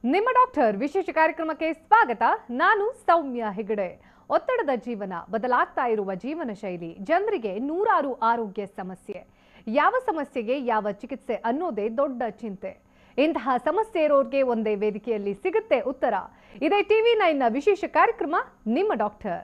ನಿಮ್ಮ ಡಾಕ್ಟರ್ ವಿಶೇಷ ಕಾರ್ಯಕ್ರಮಕ್ಕೆ ಸ್ವಾಗತ ನಾನು ಸೌಮ್ಯ ಹೆಗಡೆ ಒತ್ತಡದ ಜೀವನ ಬದಲಾಗ್ತಾ ಇರುವ ಜೀವನ ಶೈಲಿ ಜನರಿಗೆ ನೂರಾರು ಆರೋಗ್ಯ ಸಮಸ್ಯೆ ಯಾವ ಸಮಸ್ಯೆಗೆ ಯಾವ ಚಿಕಿತ್ಸೆ ಅನ್ನೋದೇ ದೊಡ್ಡ ಚಿಂತೆ ಇಂತಹ ಸಮಸ್ಯೆ ಇರೋರ್ಗೆ ಒಂದೇ ವೇದಿಕೆಯಲ್ಲಿ ಸಿಗುತ್ತೆ ಉತ್ತರ ಇದೇ ಟಿವಿ ನೈನ್ನ ವಿಶೇಷ ಕಾರ್ಯಕ್ರಮ ನಿಮ್ಮ ಡಾಕ್ಟರ್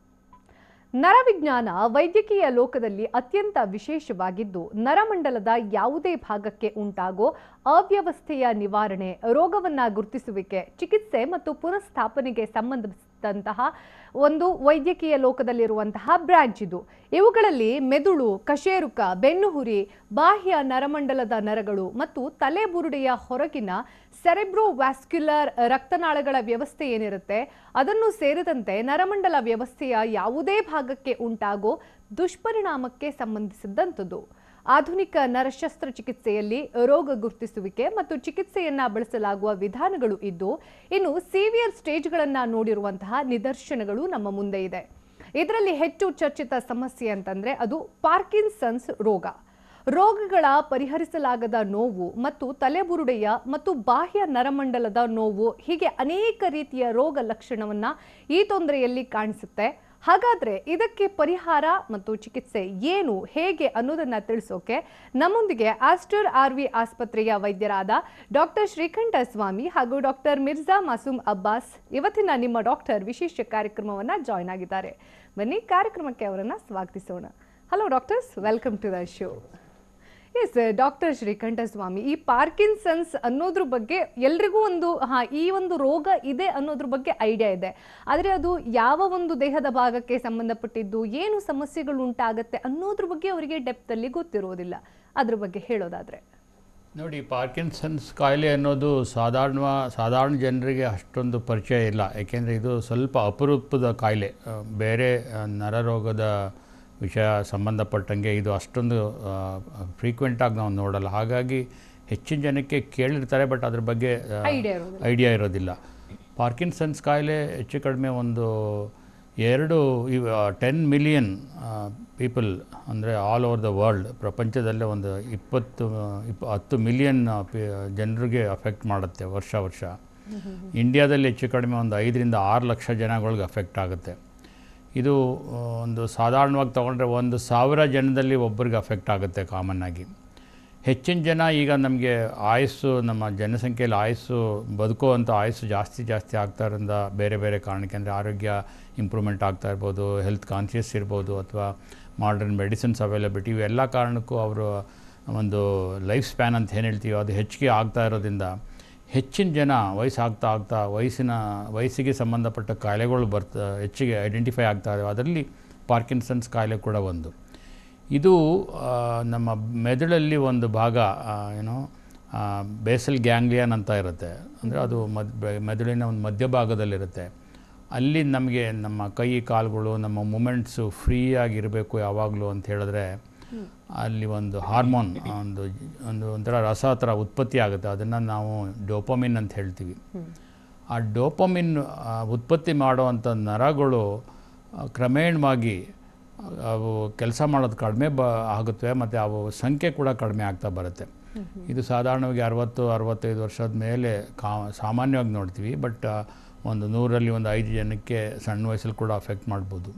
ನರವಿಜ್ಞಾನ ವೈದ್ಯಕೀಯ ಲೋಕದಲ್ಲಿ ಅತ್ಯಂತ ವಿಶೇಷವಾಗಿದ್ದು ನರಮಂಡಲದ ಯಾವುದೇ ಭಾಗಕ್ಕೆ ಉಂಟಾಗೋ ಅವ್ಯವಸ್ಥೆಯ ನಿವಾರಣೆ ರೋಗವನ್ನ ಗುರುತಿಸುವಿಕೆ ಚಿಕಿತ್ಸೆ ಮತ್ತು ಪುನಃಸ್ಥಾಪನೆಗೆ ಸಂಬಂಧಿಸಿದಂತಹ ಒಂದು ವೈದ್ಯಕೀಯ ಲೋಕದಲ್ಲಿರುವಂತಹ ಬ್ರಾಂಚ್ ಇದು ಇವುಗಳಲ್ಲಿ ಮೆದುಳು ಕಶೇರುಕ ಬೆನ್ನುಹುರಿ ಬಾಹ್ಯ ನರಮಂಡಲದ ನರಗಳು ಮತ್ತು ತಲೆಬುರುಡೆಯ ಹೊರಗಿನ ಸೆರೆಬ್ರೋವ್ಯಾಸ್ಕ್ಯುಲರ್ ರಕ್ತನಾಳಗಳ ವ್ಯವಸ್ಥೆ ಏನಿರುತ್ತೆ ಅದನ್ನು ಸೇರಿದಂತೆ ನರಮಂಡಲ ವ್ಯವಸ್ಥೆಯ ಯಾವುದೇ ಭಾಗಕ್ಕೆ ಉಂಟಾಗೋ ದುಷ್ಪರಿಣಾಮಕ್ಕೆ ಸಂಬಂಧಿಸಿದಂಥದ್ದು ಆಧುನಿಕ ನರಶಸ್ತ್ರಚಿಕಿತ್ಸೆಯಲ್ಲಿ ರೋಗ ಗುರುತಿಸುವಿಕೆ ಮತ್ತು ಚಿಕಿತ್ಸೆಯನ್ನ ಬಳಸಲಾಗುವ ವಿಧಾನಗಳು ಇದ್ದು ಇನ್ನು ಸಿವಿಯರ್ ಸ್ಟೇಜ್ಗಳನ್ನ ನೋಡಿರುವಂತಹ ನಿದರ್ಶನಗಳು ನಮ್ಮ ಮುಂದೆ ಇದೆ ಇದರಲ್ಲಿ ಹೆಚ್ಚು ಚರ್ಚಿತ ಸಮಸ್ಯೆ ಅಂತಂದ್ರೆ ಅದು ಪಾರ್ಕಿನ್ಸನ್ಸ್ ರೋಗ ರೋಗಗಳ ಪರಿಹರಿಸಲಾಗದ ನೋವು ಮತ್ತು ತಲೆಬುರುಡೆಯ ಮತ್ತು ಬಾಹ್ಯ ನರಮಂಡಲದ ನೋವು ಹೀಗೆ ಅನೇಕ ರೀತಿಯ ರೋಗ ಲಕ್ಷಣವನ್ನ ಈ ತೊಂದರೆಯಲ್ಲಿ ಕಾಣಿಸುತ್ತೆ ಹಾಗಾದ್ರೆ ಇದಕ್ಕೆ ಪರಿಹಾರ ಮತ್ತು ಚಿಕಿತ್ಸೆ ಏನು ಹೇಗೆ ಅನ್ನೋದನ್ನ ತಿಳಿಸೋಕೆ ನಮ್ಮೊಂದಿಗೆ ಆಸ್ಟರ್ ಆರ್ವಿ ಆಸ್ಪತ್ರೆಯ ವೈದ್ಯರಾದ ಡಾಕ್ಟರ್ ಶ್ರೀಕಂಠ ಸ್ವಾಮಿ ಹಾಗೂ ಡಾಕ್ಟರ್ ಮಿರ್ಜಾ ಮಾಸೂಮ್ ಅಬ್ಬಾಸ್ ಇವತ್ತಿನ ನಿಮ್ಮ ಡಾಕ್ಟರ್ ವಿಶೇಷ ಕಾರ್ಯಕ್ರಮವನ್ನ ಜಾಯ್ನ್ ಆಗಿದ್ದಾರೆ ಬನ್ನಿ ಕಾರ್ಯಕ್ರಮಕ್ಕೆ ಅವರನ್ನ ಸ್ವಾಗತಿಸೋಣ hello doctors welcome to the show yes doctor Srikanta Swamy ಈ ಪಾರ್ಕಿನ್ಸನ್ಸ್ ಅನ್ನೋದ್ರ ಬಗ್ಗೆ ಎಲ್ರಿಗೂ ಒಂದು ಹಾ ಈ ಒಂದು ರೋಗ ಇದೆ ಅನ್ನೋದ್ರ ಬಗ್ಗೆ ಐಡಿಯಾ ಇದೆ ಆದರೆ ಅದು ಯಾವ ಒಂದು ದೇಹದ ಭಾಗಕ್ಕೆ ಸಂಬಂಧಪಟ್ಟಿದ್ದು ಏನು ಸಮಸ್ಯೆಗಳು ಉಂಟಾಗತ್ತೆ ಅನ್ನೋದ್ರ ಬಗ್ಗೆ ಅವರಿಗೆ ಡೆಪ್ತಲ್ಲಿ ಗೊತ್ತಿರೋದಿಲ್ಲ ಅದ್ರ ಬಗ್ಗೆ ಹೇಳೋದಾದ್ರೆ ನೋಡಿ ಪಾರ್ಕಿನ್ಸನ್ಸ್ ಕಾಯಿಲೆ ಅನ್ನೋದು ಸಾಧಾರಣ ಸಾಧಾರಣ ಜನರಿಗೆ ಅಷ್ಟೊಂದು ಪರಿಚಯ ಇಲ್ಲ ಏಕೆಂದರೆ ಇದು ಸ್ವಲ್ಪ ಅಪರೂಪದ ಕಾಯಿಲೆ ಆ, ಬೇರೆ ಆ, ನರರೋಗದ ವಿಷಯ ಸಂಬಂಧಪಟ್ಟಂಗೆ ಇದು ಅಷ್ಟೊಂದು ಫ್ರೀಕ್ವೆಂಟಾಗಿ ನಾವು ನೋಡಲ್ಲ ಹಾಗಾಗಿ ಹೆಚ್ಚಿನ ಜನಕ್ಕೆ ಕೇಳಿರ್ತಾರೆ ಬಟ್ ಅದ್ರ ಬಗ್ಗೆ ಆ, ಐಡಿಯಾ ಇರೋದಿಲ್ಲ ಐಡಿಯಾ ಇರೋದಿಲ್ಲ ಪಾರ್ಕಿನ್ಸನ್ಸ್ ಕಾಯಿಲೆ ಹೆಚ್ಚು ಕಡಿಮೆ ಒಂದು ಎರಡು ಇವ ಟೆನ್ ಮಿಲಿಯನ್ ಪೀಪಲ್ ಅಂದರೆ ಆಲ್ ಓವರ್ ದ ವರ್ಲ್ಡ್ ಪ್ರಪಂಚದಲ್ಲೇ ಒಂದು ಇಪ್ಪತ್ತು ಇಪ್ಪ ಹತ್ತು ಮಿಲಿಯನ್ ಜನರಿಗೆ ಅಫೆಕ್ಟ್ ಮಾಡುತ್ತೆ ವರ್ಷ ವರ್ಷ ಇಂಡಿಯಾದಲ್ಲಿ ಹೆಚ್ಚು ಕಡಿಮೆ ಒಂದು ಐದರಿಂದ ಆರು ಲಕ್ಷ ಜನಗಳಿಗೆ ಅಫೆಕ್ಟ್ ಆಗುತ್ತೆ ಇದು ಆ, ಒಂದು ಸಾಧಾರಣವಾಗಿ ತೊಗೊಂಡ್ರೆ ಒಂದು ಸಾವಿರ ಜನದಲ್ಲಿ ಒಬ್ಬರಿಗೆ ಅಫೆಕ್ಟ್ ಆಗುತ್ತೆ ಕಾಮನ್ ಆಗಿ ಹೆಚ್ಚಿನ ಜನ ಈಗ ನಮಗೆ ಆಯಸ್ಸು ನಮ್ಮ ಜನಸಂಖ್ಯೆಯಲ್ಲಿ ಆಯಸ್ಸು ಬದುಕುವಂಥ ಆಯಸ್ಸು ಜಾಸ್ತಿ ಜಾಸ್ತಿ ಆಗ್ತಾ ಇರೋದ್ರಿಂದ ಬೇರೆ ಬೇರೆ ಕಾರಣಕ್ಕೆ ಅಂದರೆ ಆರೋಗ್ಯ ಇಂಪ್ರೂವ್ಮೆಂಟ್ ಆಗ್ತಾ ಇರ್ಬೋದು ಹೆಲ್ತ್ ಕಾನ್ಷಿಯಸ್ ಇರ್ಬೋದು ಅಥವಾ ಮಾಡರ್ನ್ ಮೆಡಿಸಿನ್ಸ್ ಅವೈಲಬಿಲಿಟಿ ಇವೆಲ್ಲ ಕಾರಣಕ್ಕೂ ಅವರು ಒಂದು ಲೈಫ್ ಸ್ಪ್ಯಾನ್ ಅಂತ ಏನು ಹೇಳ್ತೀವಿ ಅದು ಹೆಚ್ಚಿಗೆ ಆಗ್ತಾ ಇರೋದ್ರಿಂದ ಹೆಚ್ಚಿನ ಜನ ವಯಸ್ಸಾಗ್ತಾ ಆಗ್ತಾ ವಯಸ್ಸಿನ ವಯಸ್ಸಿಗೆ ಸಂಬಂಧಪಟ್ಟ ಕಾಯಿಲೆಗಳು ಬರ್ತಾ ಹೆಚ್ಚಿಗೆ ಐಡೆಂಟಿಫೈ ಆಗ್ತಾ ಇದ್ದಾವೆ ಅದರಲ್ಲಿ ಪಾರ್ಕಿನ್ಸನ್ಸ್ ಕಾಯಿಲೆ ಕೂಡ ಒಂದು ಇದು ಆ, ನಮ್ಮ ಮೆದುಳಲ್ಲಿ ಒಂದು ಭಾಗ ಆ, ಏನು ಬೇಸಲ್ ಗ್ಯಾಂಗ್ಲಿಯನ್ ಅಂತ ಇರುತ್ತೆ ಅಂದರೆ ಅದು ಮದ್ ಬೆ- ಮೆದುಳಿನ ಒಂದು ಮಧ್ಯಭಾಗದಲ್ಲಿರುತ್ತೆ ಅಲ್ಲಿ ನಮಗೆ ನಮ್ಮ ಕೈ ಕಾಲುಗಳು ನಮ್ಮ ಮೂಮೆಂಟ್ಸು ಫ್ರೀಯಾಗಿರಬೇಕು ಯಾವಾಗಲೂ ಅಂತ ಹೇಳಿದ್ರೆ ಅಲ್ಲಿ ಒಂದು ಹಾರ್ಮೋನ್ ಒಂದು ಒಂದು ಒಂಥರ ರಸ ಥರ ಉತ್ಪತ್ತಿ ಆಗುತ್ತೆ ಅದನ್ನು ನಾವು ಡೋಪಮಿನ್ ಅಂತ ಹೇಳ್ತೀವಿ ಆ ಡೋಪಮಿನ್ ಆ, ಉತ್ಪತ್ತಿ ಮಾಡುವಂಥ ನರಗಳು ಆ, ಕ್ರಮೇಣವಾಗಿ ಅವು ಕೆಲಸ ಮಾಡೋದು ಕಡಿಮೆ ಬ ಆಗುತ್ತವೆ ಮತ್ತು ಅವು ಸಂಖ್ಯೆ ಕೂಡ ಕಡಿಮೆ ಆಗ್ತಾ ಬರುತ್ತೆ ಇದು ಸಾಧಾರಣವಾಗಿ ಅರವತ್ತು ಅರವತ್ತೈದು ವರ್ಷದ ಮೇಲೆ ಕಾ ಸಾಮಾನ್ಯವಾಗಿ ನೋಡ್ತೀವಿ ಬಟ್ ಒಂದು ನೂರಲ್ಲಿ ಒಂದು ಐದು ಜನಕ್ಕೆ ಸಣ್ಣ ವಯಸ್ಸಲ್ಲಿ ಕೂಡ ಅಫೆಕ್ಟ್ ಮಾಡ್ಬೋದು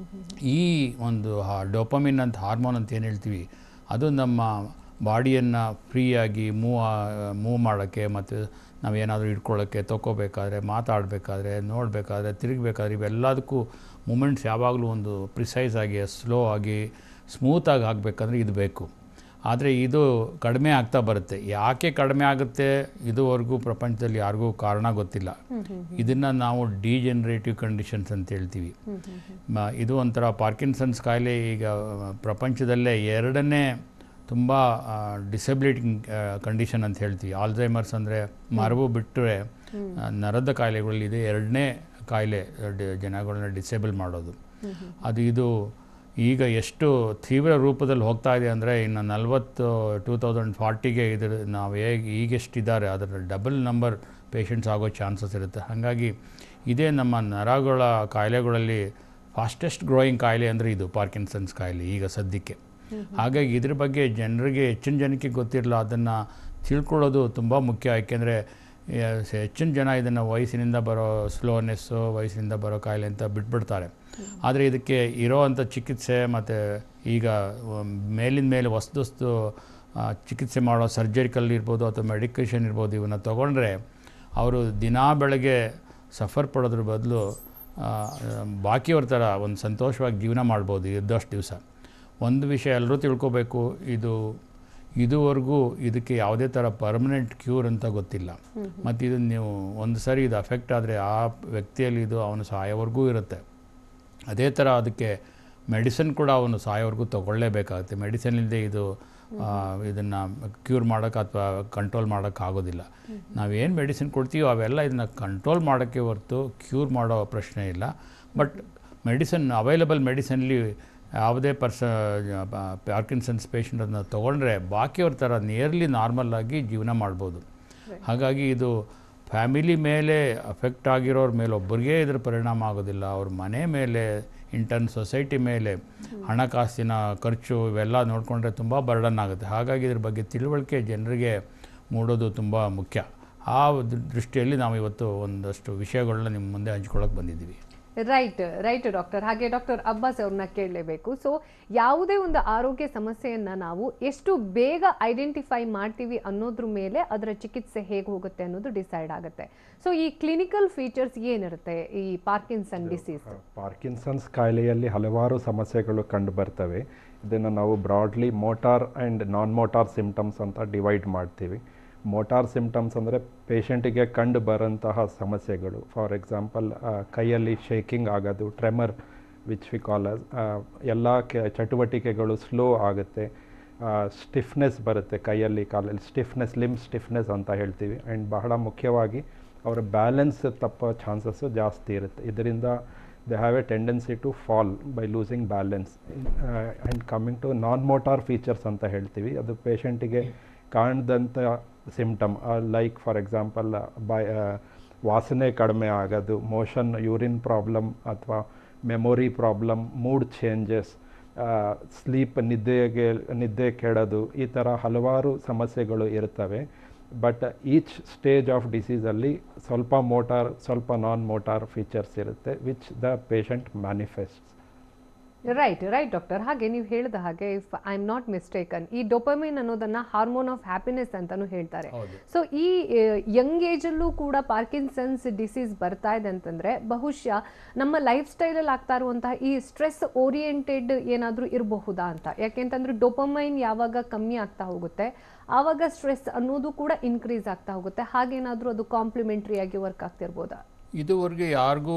ಈ ಒಂದು ಡೋಪಮಿನ್ ಅಂತ ಹಾರ್ಮೋನ್ ಅಂತ ಏನು ಹೇಳ್ತೀವಿ ಅದು ನಮ್ಮ ಬಾಡಿಯನ್ನು ಫ್ರೀಯಾಗಿ ಮೂವ್ ಮೂವ್ ಮಾಡೋಕ್ಕೆ ಮತ್ತು ನಾವೇನಾದರೂ ಇಟ್ಕೊಳ್ಳೋಕ್ಕೆ ತೊಗೋಬೇಕಾದ್ರೆ ಮಾತಾಡಬೇಕಾದ್ರೆ ನೋಡಬೇಕಾದ್ರೆ ತಿರುಗಬೇಕಾದ್ರೆ ಇವೆಲ್ಲದಕ್ಕೂ ಮೂಮೆಂಟ್ಸ್ ಯಾವಾಗಲೂ ಒಂದು ಪ್ರಿಸೈಸ್ ಆಗಿ ಸ್ಲೋ ಆಗಿ ಸ್ಮೂತಾಗಿ ಆಗಬೇಕಂದ್ರೆ ಇದು ಬೇಕು ಆದರೆ ಇದು ಕಡಿಮೆ ಆಗ್ತಾ ಬರುತ್ತೆ ಯಾಕೆ ಕಡಿಮೆ ಆಗುತ್ತೆ ಇದುವರೆಗೂ ಪ್ರಪಂಚದಲ್ಲಿ ಯಾರಿಗೂ ಕಾರಣ ಗೊತ್ತಿಲ್ಲ ಇದನ್ನು ನಾವು ಡಿಜೆನರೇಟಿವ್ ಕಂಡೀಷನ್ಸ್ ಅಂತ ಹೇಳ್ತೀವಿ ಮ- ಇದು ಒಂಥರ ಪಾರ್ಕಿನ್ಸನ್ಸ್ ಕಾಯಿಲೆ ಈಗ ಪ್ರಪಂಚದಲ್ಲೇ ಎರಡನೇ ತುಂಬ ಡಿಸಬಿಲಿಟಿ ಕಂಡೀಷನ್ ಅಂತ ಹೇಳ್ತೀವಿ ಆಲ್ಝೈಮರ್ಸ್ ಅಂದರೆ ಮರವು ಬಿಟ್ಟರೆ ನರದ ಕಾಯಿಲೆಗಳಲ್ಲಿ ಇದೆ ಎರಡನೇ ಕಾಯಿಲೆ ಡಿ- ಜನಗಳನ್ನ ಡಿಸೇಬಲ್ ಮಾಡೋದು ಅದು ಇದು ಈಗ ಎಷ್ಟು ತೀವ್ರ ರೂಪದಲ್ಲಿ ಹೋಗ್ತಾ ಇದೆ ಅಂದರೆ ಇನ್ನು ನಲವತ್ತು ಟೂ ತೌಸಂಡ್ ಫಾರ್ಟಿಗೆ ಇದ್ರ ನಾವು ಹೇಗೆ ಈಗೆಷ್ಟಿದ್ದಾರೆ ಅದರ ಡಬಲ್ ನಂಬರ್ ಪೇಷಂಟ್ಸ್ ಆಗೋ ಚಾನ್ಸಸ್ ಇರುತ್ತೆ ಹಾಗಾಗಿ ಇದೇ ನಮ್ಮ ನರಗಳ ಕಾಯಿಲೆಗಳಲ್ಲಿ ಫಾಸ್ಟೆಸ್ಟ್ ಗ್ರೋಯಿಂಗ್ ಕಾಯಿಲೆ ಅಂದರೆ ಇದು ಪಾರ್ಕಿನ್ಸನ್ಸ್ ಕಾಯಿಲೆ ಈಗ ಸದ್ಯಕ್ಕೆ ಹಾಗಾಗಿ ಇದ್ರ ಬಗ್ಗೆ ಜನರಿಗೆ ಹೆಚ್ಚಿನ ಜನಕ್ಕೆ ಗೊತ್ತಿರಲ್ಲ ಅದನ್ನು ತಿಳ್ಕೊಳ್ಳೋದು ತುಂಬ ಮುಖ್ಯ ಯಾಕೆಂದರೆ ಹೆಚ್ಚಿನ ಜನ ಇದನ್ನು ವಯಸ್ಸಿನಿಂದ ಬರೋ ಸ್ಲೋನೆಸ್ಸು ವಯಸ್ಸಿನಿಂದ ಬರೋ ಕಾಯಿಲೆ ಅಂತ ಬಿಟ್ಬಿಡ್ತಾರೆ ಆದರೆ ಇದಕ್ಕೆ ಇರೋವಂಥ ಚಿಕಿತ್ಸೆ ಮತ್ತು ಈಗ ಮ್, ಮೇಲಿನ ಮೇಲೆ ಹೊಸ್ದೊಸ್ತು ಚಿಕಿತ್ಸೆ ಮಾಡೋ ಸರ್ಜರಿಕಲ್ ಇರ್ಬೋದು ಅಥವಾ ಮೆಡಿಕೇಷನ್ ಇರ್ಬೋದು ಇವನ್ನ ತೊಗೊಂಡ್ರೆ ಅವರು ದಿನಾ ಬೆಳಗ್ಗೆ ಸಫರ್ ಪಡೋದ್ರ ಬದಲು ಬಾಕಿಯವ್ರ ಥರ ಒಂದು ಸಂತೋಷವಾಗಿ ಜೀವನ ಮಾಡ್ಬೋದು ಇದ್ದಷ್ಟು ದಿವಸ ಒಂದು ವಿಷಯ ಎಲ್ಲರೂ ತಿಳ್ಕೊಬೇಕು ಇದು ಇದುವರೆಗೂ ಇದಕ್ಕೆ ಯಾವುದೇ ಥರ ಪರ್ಮನೆಂಟ್ ಕ್ಯೂರ್ ಅಂತ ಗೊತ್ತಿಲ್ಲ ಮತ್ತು ಇದು ನೀವು ಒಂದು ಸರಿ ಇದು ಅಫೆಕ್ಟ್ ಆದರೆ ಆ ವ್ಯಕ್ತಿಯಲ್ಲಿ ಇದು ಅವನು ಸಾಯೋವರೆಗೂ ಇರುತ್ತೆ ಅದೇ ಥರ ಅದಕ್ಕೆ ಮೆಡಿಸಿನ್ ಕೂಡ ಅವನು ಸಾಯೋವರೆಗೂ ತಗೊಳ್ಳೇಬೇಕಾಗುತ್ತೆ ಮೆಡಿಸಿನ್ ಇಲ್ಲದೆ ಇದು ಇದನ್ನು ಕ್ಯೂರ್ ಮಾಡೋಕ್ಕೆ ಅಥವಾ ಕಂಟ್ರೋಲ್ ಮಾಡೋಕ್ಕೆ ಆಗೋದಿಲ್ಲ ನಾವೇನು ಮೆಡಿಸಿನ್ ಕೊಡ್ತೀವೋ ಅವೆಲ್ಲ ಇದನ್ನು ಕಂಟ್ರೋಲ್ ಮಾಡೋಕ್ಕೆ ಹೊರತು ಕ್ಯೂರ್ ಮಾಡೋ ಪ್ರಶ್ನೆ ಇಲ್ಲ ಬಟ್ ಮೆಡಿಸಿನ್ ಅವೈಲಬಲ್ ಮೆಡಿಸನ್ಲಿ ಯಾವುದೇ ಪರ್ಸ ಪಾರ್ಕಿನ್ಸನ್ಸ್ ಪೇಷಂಟ್ ಅದನ್ನ ತೊಗೊಂಡ್ರೆ ಬಾಕಿಯವ್ರ ಥರ ನಿಯರ್ಲಿ ನಾರ್ಮಲ್ ಆಗಿ ಜೀವನ ಮಾಡ್ಬೋದು ಹಾಗಾಗಿ ಇದು ಫ್ಯಾಮಿಲಿ ಮೇಲೆ ಅಫೆಕ್ಟ್ ಆಗಿರೋರ ಮೇಲೆ ಒಬ್ಬರಿಗೆ ಇದ್ರ ಪರಿಣಾಮ ಆಗೋದಿಲ್ಲ ಅವ್ರ ಮನೆ ಮೇಲೆ ಇಂಟರ್ನ್ ಸೊಸೈಟಿ ಮೇಲೆ ಹಣಕಾಸಿನ ಖರ್ಚು ಇವೆಲ್ಲ ನೋಡಿಕೊಂಡ್ರೆ ತುಂಬ ಬರ್ಡನ್ ಆಗುತ್ತೆ ಹಾಗಾಗಿ ಇದ್ರ ಬಗ್ಗೆ ತಿಳುವಳಿಕೆ ಜನರಿಗೆ ಮೂಡೋದು ತುಂಬ ಮುಖ್ಯ ಆ ದೃ- ದೃಷ್ಟಿಯಲ್ಲಿ ನಾವು ಇವತ್ತು ಒಂದಷ್ಟು ವಿಷಯಗಳನ್ನ ನಿಮ್ಮ ಮುಂದೆ ಹಂಚ್ಕೊಳ್ಳೋಕೆ ಬಂದಿದ್ದೀವಿ ರೈಟ್ ರೈಟ್ ಡಾಕ್ಟರ್ ಹಾಗೆ ಡಾಕ್ಟರ್ ಅಬ್ಬಾಸ್ ಅವ್ರನ್ನ ಕೇಳಲೇಬೇಕು ಸೊ ಯಾವುದೇ ಒಂದು ಆರೋಗ್ಯ ಸಮಸ್ಯೆಯನ್ನ ನಾವು ಎಷ್ಟು ಬೇಗ ಐಡೆಂಟಿಫೈ ಮಾಡ್ತೀವಿ ಅನ್ನೋದ್ರ ಮೇಲೆ ಅದರ ಚಿಕಿತ್ಸೆ ಹೇಗೆ ಹೋಗುತ್ತೆ ಅನ್ನೋದು ಡಿಸೈಡ್ ಆಗುತ್ತೆ ಸೊ ಈ ಕ್ಲಿನಿಕಲ್ ಫೀಚರ್ಸ್ ಏನಿರುತ್ತೆ ಈ ಪಾರ್ಕಿನ್ಸನ್ ಡಿಸೀಸ್ ಪಾರ್ಕಿನ್ಸನ್ಸ್ ಕಾಯಿಲೆಯಲ್ಲಿ ಹಲವಾರು ಸಮಸ್ಯೆಗಳು ಕಂಡು ಬರ್ತವೆ ಇದನ್ನು ನಾವು broadly motor and non motor symptoms ಅಂತ ಡಿವೈಡ್ ಮಾಡ್ತೀವಿ ಮೋಟಾರ್ ಸಿಮ್ಟಮ್ಸ್ ಅಂದರೆ ಪೇಷಂಟಿಗೆ ಕಂಡು ಬರೋಂತಹ ಸಮಸ್ಯೆಗಳು ಫಾರ್ ಎಕ್ಸಾಂಪಲ್ ಕೈಯಲ್ಲಿ ಶೇಕಿಂಗ್ ಆಗೋದು ಟ್ರೆಮರ್ ವಿಚ್ ವಿ ಕಾಲ್ ಎಲ್ಲ ಕೆ ಚಟುವಟಿಕೆಗಳು ಸ್ಲೋ ಆಗುತ್ತೆ ಸ್ಟಿಫ್ನೆಸ್ ಬರುತ್ತೆ ಕೈಯಲ್ಲಿ ಕಾಲಲ್ಲಿ ಸ್ಟಿಫ್ನೆಸ್ ಲಿಮ್ ಸ್ಟಿಫ್ನೆಸ್ ಅಂತ ಹೇಳ್ತೀವಿ ಆ್ಯಂಡ್ ಬಹಳ ಮುಖ್ಯವಾಗಿ ಅವರ ಬ್ಯಾಲೆನ್ಸ್ ತಪ್ಪೋ ಚಾನ್ಸಸ್ಸು ಜಾಸ್ತಿ ಇರುತ್ತೆ ಇದರಿಂದ they have a tendency to fall by losing balance and coming to non motor features ಅಂತ ಹೇಳ್ತೀವಿ ಅದು ಪೇಷಂಟಿಗೆ ಕಾಣದಂಥ symptom like for example by ವಾಸನೆ ಕಡಿಮೆ ಆಗೋದು ಮೋಷನ್ ಯೂರಿನ್ ಪ್ರಾಬ್ಲಮ್ ಅಥವಾ memory problem mood changes sleep ನಿದ್ದೆಗೆ ನಿದ್ದೆ ಕೆಡೋದು ಈ ಥರ ಹಲವಾರು ಸಮಸ್ಯೆಗಳು ಇರ್ತವೆ ಬಟ್ ಈಚ್ ಸ್ಟೇಜ್ ಆಫ್ ಡಿಸೀಸಲ್ಲಿ ಸ್ವಲ್ಪ ಮೋಟಾರ್ ಸ್ವಲ್ಪ ನಾನ್ ಮೋಟಾರ್ ಫೀಚರ್ಸ್ ಇರುತ್ತೆ which the patient manifest right right doctor ಹಾಗೆ ನೀವು ಹೇಳಿದ ಹಾಗೆ if I am not mistaken ಈ ಡೊಪಮೈನ್ ಅನ್ನೋದನ್ನ ಹಾರ್ಮೋನ್ ಆಫ್ ಹ್ಯಾಪಿನೆಸ್ ಅಂತಾನು ಹೇಳ್ತಾರೆ ಹೌದು. ಸೊ ಈ ಯಂಗ್ ಏಜಲ್ಲೂ ಕೂಡ ಪಾರ್ಕಿನ್ಸನ್ಸ್ ಡಿಸೀಸ್ ಬರ್ತಾ ಇದೆ ಅಂತಂದ್ರೆ ಬಹುಶಃ ನಮ್ಮ ಲೈಫ್ ಸ್ಟೈಲಲ್ಲಿ ಆಗ್ತಾ ಇರುವಂತಹ ಈ ಸ್ಟ್ರೆಸ್ ಓರಿಯೆಂಟೆಡ್ ಏನಾದರೂ ಇರಬಹುದಾ ಅಂತ ಯಾಕೆಂತಂದ್ರೆ ಡೊಪಮೈನ್ ಯಾವಾಗ ಕಮ್ಮಿ ಆಗ್ತಾ ಹೋಗುತ್ತೆ ಆವಾಗ ಸ್ಟ್ರೆಸ್ ಅನ್ನೋದು ಕೂಡ ಇನ್ಕ್ರೀಸ್ ಆಗ್ತಾ ಹೋಗುತ್ತೆ ಹಾಗೇನಾದರೂ ಅದು ಕಾಂಪ್ಲಿಮೆಂಟ್ರಿ ಆಗಿ ವರ್ಕ್ ಆಗ್ತಿರ್ಬೋದಾ ಇದುವರೆಗೆ ಯಾರಿಗೂ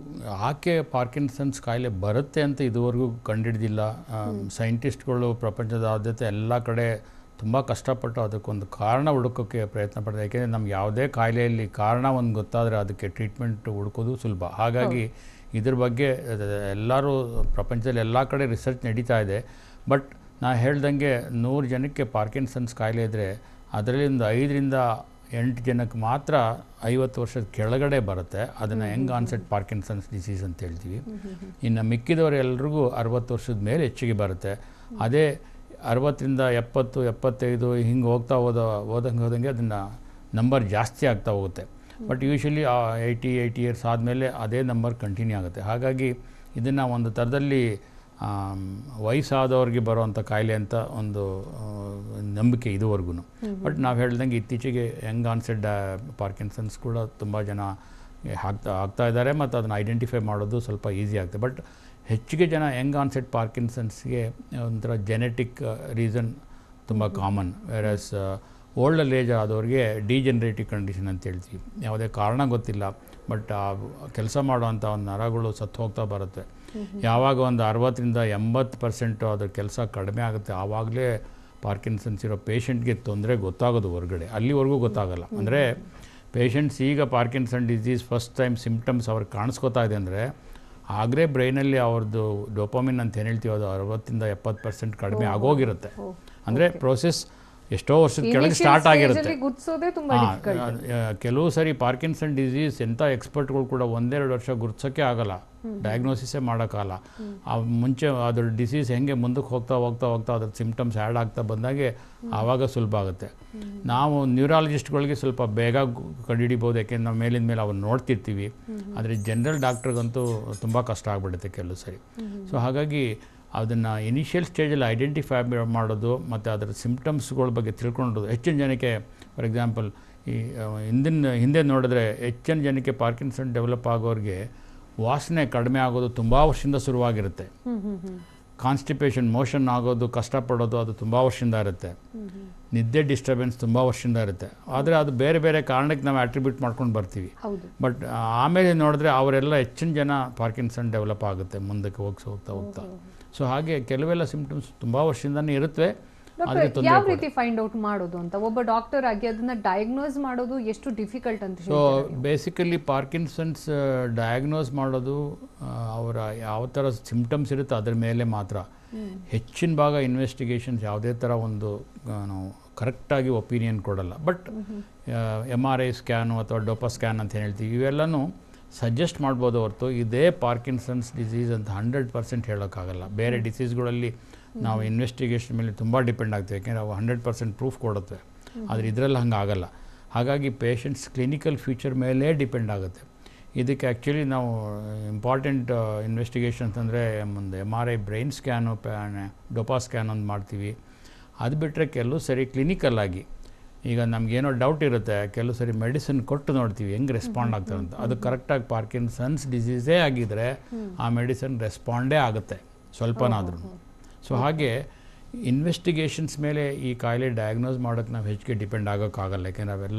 ಆಕೆ ಪಾರ್ಕಿನ್ಸನ್ಸ್ ಕಾಯಿಲೆ ಬರುತ್ತೆ ಅಂತ ಇದುವರೆಗೂ ಕಂಡಿಡ್ದಿಲ್ಲ ಸೈಂಟಿಸ್ಟ್ಗಳು ಪ್ರಪಂಚದಾದ್ಯಂತ ಎಲ್ಲ ಕಡೆ ತುಂಬ ಕಷ್ಟಪಟ್ಟು ಅದಕ್ಕೊಂದು ಕಾರಣ ಹುಡುಕೋಕ್ಕೆ ಪ್ರಯತ್ನ ಪಡ್ತಾರೆ ಯಾಕೆಂದರೆ ನಮ್ಗೆ ಯಾವುದೇ ಕಾಯಿಲೆಯಲ್ಲಿ ಕಾರಣ ಒಂದು ಗೊತ್ತಾದರೆ ಅದಕ್ಕೆ ಟ್ರೀಟ್ಮೆಂಟ್ ಹುಡುಕೋದು ಸುಲಭ ಹಾಗಾಗಿ ಇದ್ರ ಬಗ್ಗೆ ಅಹ್, ಎಲ್ಲರೂ ಪ್ರಪಂಚದಲ್ಲಿ ಎಲ್ಲ ಕಡೆ ರಿಸರ್ಚ್ ನಡೀತಾ ಇದೆ ಬಟ್ ನಾ ಹೇಳ್ದಂಗೆ ನೂರು ಜನಕ್ಕೆ ಪಾರ್ಕಿನ್ಸನ್ಸ್ ಕಾಯಿಲೆ ಇದ್ದರೆ ಅದರಲ್ಲಿ ಒಂದು ಐದರಿಂದ ಎಂಟು ಜನಕ್ಕೆ ಮಾತ್ರ ಐವತ್ತು ವರ್ಷದ ಕೆಳಗಡೆ ಬರುತ್ತೆ ಅದನ್ನು ಹೆಂಗ್ ಆನ್ಸೆಟ್ ಪಾರ್ಕಿನ್ಸನ್ಸ್ ಡಿಸೀಸ್ ಅಂತ ಹೇಳ್ತೀವಿ ಇನ್ನು ಮಿಕ್ಕಿದವರೆಲ್ರಿಗೂ ಅರವತ್ತು ವರ್ಷದ ಮೇಲೆ ಹೆಚ್ಚಿಗೆ ಬರುತ್ತೆ ಅದೇ ಅರವತ್ತರಿಂದ ಎಪ್ಪತ್ತು ಎಪ್ಪತ್ತೈದು ಹಿಂಗೆ ಹೋಗ್ತಾ ಹೋದ ಹೋದಂಗೆ ಹೋದಂಗೆ ಅದನ್ನು ನಂಬರ್ ಜಾಸ್ತಿ ಆಗ್ತಾ ಹೋಗುತ್ತೆ but usually eighty eighty years ಆದಮೇಲೆ ಅದೇ ನಂಬರ್ ಕಂಟಿನ್ಯೂ ಆಗುತ್ತೆ ಹಾಗಾಗಿ ಇದನ್ನು ಒಂದು ಥರದಲ್ಲಿ ಆಮ್, ವಯಸ್ಸಾದವ್ರಿಗೆ ಬರುವಂಥ ಕಾಯಿಲೆ ಅಂತ ಒಂದು ಆ, ನಂಬಿಕೆ ಇದುವರೆಗೂ ಬಟ್ ನಾವು ಹೇಳ್ದಂಗೆ ಇತ್ತೀಚೆಗೆ ಯಂಗ್ ಆನ್ಸೆಡ್ ಪಾರ್ಕಿನ್ಸನ್ಸ್ ಕೂಡ ತುಂಬ ಜನ ಆಗ್ತಾ ಆಗ್ತಾ ಇದ್ದಾರೆ ಮತ್ತು ಅದನ್ನು ಐಡೆಂಟಿಫೈ ಮಾಡೋದು ಸ್ವಲ್ಪ ಈಸಿ ಆಗ್ತದೆ ಬಟ್ ಹೆಚ್ಚಿಗೆ ಜನ ಯಂಗ್ ಆನ್ಸೆಟ್ ಪಾರ್ಕಿನ್ಸನ್ಸ್ಗೆ ಒಂಥರ ಜೆನೆಟಿಕ್ ರೀಸನ್ ತುಂಬ ಕಾಮನ್ ವೆರಸ್ ಓಲ್ಡಲ್ ಏಜ್ ಆದವ್ರಿಗೆ ಡಿಜೆನರೇಟಿವ್ ಕಂಡೀಷನ್ ಅಂತ ಹೇಳ್ತೀವಿ ಯಾವುದೇ ಕಾರಣ ಗೊತ್ತಿಲ್ಲ ಬಟ್ ಆ ಕೆಲಸ ಮಾಡುವಂಥ ಒಂದು ನರಗಳು ಸತ್ತು ಹೋಗ್ತಾ ಬರುತ್ತೆ ಯಾವಾಗ ಒಂದು ಅರವತ್ತರಿಂದ ಎಂಬತ್ತು ಪರ್ಸೆಂಟು ಅದ್ರ ಕೆಲಸ ಕಡಿಮೆ ಆಗುತ್ತೆ ಆವಾಗಲೇ ಪಾರ್ಕಿನ್ಸನ್ಸ್ ಇರೋ ಪೇಷಂಟ್ಗೆ ತೊಂದರೆ ಗೊತ್ತಾಗೋದು ಹೊರಗಡೆ ಅಲ್ಲಿವರೆಗೂ ಗೊತ್ತಾಗಲ್ಲ ಅಂದರೆ ಪೇಷಂಟ್ಸ್ ಈಗ Parkinson disease first time symptoms ಅವ್ರಿಗೆ ಕಾಣಿಸ್ಕೊತಾ ಇದೆ ಅಂದರೆ ಆಗಲೇ ಬ್ರೈನಲ್ಲಿ ಅವ್ರದ್ದು ಡೊಪಮಿನ್ ಅಂತ ಏನು ಹೇಳ್ತೀವಿ ಅದು ಅರವತ್ತಿಂದ ಎಪ್ಪತ್ತು ಪರ್ಸೆಂಟ್ ಕಡಿಮೆ ಆಗೋಗಿರುತ್ತೆ ಅಂದರೆ ಪ್ರೋಸೆಸ್ ಎಷ್ಟೋ ವರ್ಷದ ಕೆಳಗೆ ಸ್ಟಾರ್ಟ್ ಆಗಿರುತ್ತೆ ಗುರ್ತಿಸೋದೇ ತುಂಬಾ ಹಾ, difficult. ಆ, ಕೆಲವು ಸರಿ ಪಾರ್ಕಿನ್ಸನ್ ಡಿಸೀಸ್ ಎಂಥ ಎಕ್ಸ್ಪರ್ಟ್ಗಳು ಕೂಡ ಒಂದೆರಡು ವರ್ಷ ಗುರ್ತಿಸೋಕ್ಕೆ ಆಗಲ್ಲ ಡಯಾಗ್ನೋಸಿಸೇ ಮಾಡೋಕ್ಕಲ್ಲ ಆ ಮುಂಚೆ ಅದ್ರ ಡಿಸೀಸ್ ಹೆಂಗೆ ಮುಂದಕ್ಕೆ ಹೋಗ್ತಾ ಹೋಗ್ತಾ ಹೋಗ್ತಾ ಅದ್ರ ಸಿಮ್ಟಮ್ಸ್ ಆ್ಯಡ್ ಆಗ್ತಾ ಬಂದಾಗೆ ಆವಾಗ ಸುಲಭ ಆಗುತ್ತೆ ನಾವು ನ್ಯೂರಾಲಜಿಸ್ಟ್ಗಳಿಗೆ ಸ್ವಲ್ಪ ಬೇಗ ಗು- ಕಂಡುಹಿಡಿಬೋದು ಯಾಕೆಂದ್ರೆ ನಾವು ಮೇಲಿಂದ ಮೇಲೆ ಅವ್ರು ನೋಡ್ತಿರ್ತೀವಿ ಆದರೆ ಜನರಲ್ ಡಾಕ್ಟ್ರಿಗಂತೂ ತುಂಬ ಕಷ್ಟ ಆಗಿಬಿಡುತ್ತೆ ಕೆಲವು ಸರಿ ಸೊ ಹಾಗಾಗಿ ಅದನ್ನು ಇನಿಷಿಯಲ್ ಸ್ಟೇಜಲ್ಲಿ ಐಡೆಂಟಿಫೈ ಮಾಡೋದು ಮತ್ತು ಅದರ ಸಿಮ್ಟಮ್ಸ್ಗಳ ಬಗ್ಗೆ ತಿಳ್ಕೊಳ್ಳೋದು ಹೆಚ್ಚಿನ ಜನಕ್ಕೆ ಫಾರ್ ಎಕ್ಸಾಂಪಲ್ ಈ ಆ, ಹಿಂದಿನ ಹಿಂದೆ ನೋಡಿದ್ರೆ ಹೆಚ್ಚಿನ ಜನಕ್ಕೆ ಪಾರ್ಕಿನ್ಸನ್ ಡೆವಲಪ್ ಆಗೋರಿಗೆ ವಾಸನೆ ಕಡಿಮೆ ಆಗೋದು ತುಂಬ ವರ್ಷದಿಂದ ಶುರುವಾಗಿರುತ್ತೆ ಹ್ಮ್ ಹ್ಮ್ ಹ್ಮ್ ಕಾನ್ಸ್ಟಿಪೇಷನ್ ಮೋಷನ್ ಆಗೋದು ಕಷ್ಟಪಡೋದು ಅದು ತುಂಬ ವರ್ಷದಿಂದ ಇರುತ್ತೆ ನಿದ್ದೆ ಡಿಸ್ಟರ್ಬೆನ್ಸ್ ತುಂಬ ವರ್ಷದಿಂದ ಇರುತ್ತೆ ಆದರೆ ಅದು ಬೇರೆ ಬೇರೆ ಕಾರಣಕ್ಕೆ ನಾವು ಅಟ್ರಿಬ್ಯೂಟ್ ಮಾಡ್ಕೊಂಡು ಬರ್ತೀವಿ ಹೌದು ಬಟ್ ಆಮೇಲೆ ನೋಡಿದ್ರೆ ಅವರೆಲ್ಲ ಹೆಚ್ಚಿನ ಜನ ಪಾರ್ಕಿನ್ಸನ್ ಡೆವಲಪ್ ಆಗುತ್ತೆ ಮುಂದಕ್ಕೆ ಹೋಗ್ತಾ ಹೋಗ್ತಾ ಹೋಗ್ತಾ ಸೊ ಹಾಗೆ ಕೆಲವೆಲ್ಲ ಸಿಮ್ಟಮ್ಸ್ ತುಂಬ ವರ್ಷದಿಂದನೇ ಇರುತ್ತವೆ ಆದರೆ ಡಾಕ್ಟರ್ ಯಾವ ತೊಂದರೆ ರೀತಿ ಫೈಂಡ್ ಔಟ್ ಮಾಡೋದು ಅಂತ ಒಬ್ಬ ಡಾಕ್ಟರ್ ಆಗಿ ಅದನ್ನ ಡಯಾಗ್ನೋಸ್ ಮಾಡೋದು ಎಷ್ಟು ಡಿಫಿಕಲ್ಟ್ ಅಂತ ಸೊ ಹೇಳ್ತೀರಾ ನೀವು? ಬೇಸಿಕಲಿ ಪಾರ್ಕಿನ್ಸನ್ಸ್ ಡಯಾಗ್ನೋಸ್ ಮಾಡೋದು ಆ, ಅವರ ಯಾವ ಥರ ಸಿಮ್ಟಮ್ಸ್ ಇರುತ್ತೆ ಅದ್ರ ಮೇಲೆ ಮಾತ್ರ ಹೆಚ್ಚಿನ ಭಾಗ ಇನ್ವೆಸ್ಟಿಗೇಷನ್ಸ್ ಯಾವುದೇ ಥರ ಒಂದು ಆ, ನಾವು ಕರೆಕ್ಟಾಗಿ ಒಪಿನಿಯನ್ ಕೊಡಲ್ಲ but M R I scan ಅಥವಾ ಡೋಪಾ ಸ್ಕ್ಯಾನ್ ಅಂತ ಹೇಳ್ತೀವಿ ಇವೆಲ್ಲನೂ ಸಜೆಸ್ಟ್ ಮಾಡ್ಬೋದು ಹೊರತು ಇದೇ ಪಾರ್ಕಿನ್ಸನ್ಸ್ ಡಿಸೀಸ್ ಅಂತ ಹಂಡ್ರೆಡ್ ಪರ್ಸೆಂಟ್ ಹೇಳೋಕ್ಕಾಗಲ್ಲ ಬೇರೆ ಡಿಸೀಸ್ಗಳಲ್ಲಿ ನಾವು ಇನ್ವೆಸ್ಟಿಗೇಷನ್ ಮೇಲೆ ತುಂಬ ಡಿಪೆಂಡ್ ಆಗ್ತೀವಿ ಯಾಕೆಂದರೆ ಅವು ಹಂಡ್ರೆಡ್ ಪರ್ಸೆಂಟ್ ಪ್ರೂಫ್ ಕೊಡುತ್ತೆ ಆದರೆ ಇದರಲ್ಲಿ ಹಂಗೆ ಆಗಲ್ಲ ಹಾಗಾಗಿ ಪೇಷಂಟ್ಸ್ ಕ್ಲಿನಿಕಲ್ ಫ್ಯೂಚರ್ ಮೇಲೇ ಡಿಪೆಂಡ್ ಆಗುತ್ತೆ ಇದಕ್ಕೆ ಆ್ಯಕ್ಚುಲಿ ನಾವು ಇಂಪಾರ್ಟೆಂಟ್ ಇನ್ವೆಸ್ಟಿಗೇಷನ್ಸ್ ಅಂದರೆ ಒಂದು M R I brain scan dopa scan ಒಂದು ಮಾಡ್ತೀವಿ ಅದು ಬಿಟ್ಟರೆ ಕೆಲವು ಸರಿ ಕ್ಲಿನಿಕಲ್ ಆಗಿ ಈಗ ನಮಗೇನೋ ಡೌಟ್ ಇರುತ್ತೆ ಕೆಲವು ಸರಿ ಮೆಡಿಸಿನ್ ಕೊಟ್ಟು ನೋಡ್ತೀವಿ ಹೆಂಗೆ ರೆಸ್ಪಾಂಡ್ ಆಗ್ತಾರೆ ಅಂತ ಅದು ಕರೆಕ್ಟಾಗಿ ಪಾರ್ಕಿನ್ಸನ್ಸ್ ಡಿಸೀಸೇ ಆಗಿದ್ದರೆ ಆ ಮೆಡಿಸಿನ್ ರೆಸ್ಪಾಂಡೇ ಆಗುತ್ತೆ ಸ್ವಲ್ಪನಾದ್ರೂ ಸೊ ಹಾಗೆ ಇನ್ವೆಸ್ಟಿಗೇಷನ್ಸ್ ಮೇಲೆ ಈ ಕಾಯಿಲೆ ಡಯಾಗ್ನೋಸ್ ಮಾಡೋಕ್ಕೆ ನಾವು ಹೆಚ್ಚಿಗೆ ಡಿಪೆಂಡ್ ಆಗೋಕ್ಕಾಗಲ್ಲ ಯಾಕೆಂದರೆ ಅವೆಲ್ಲ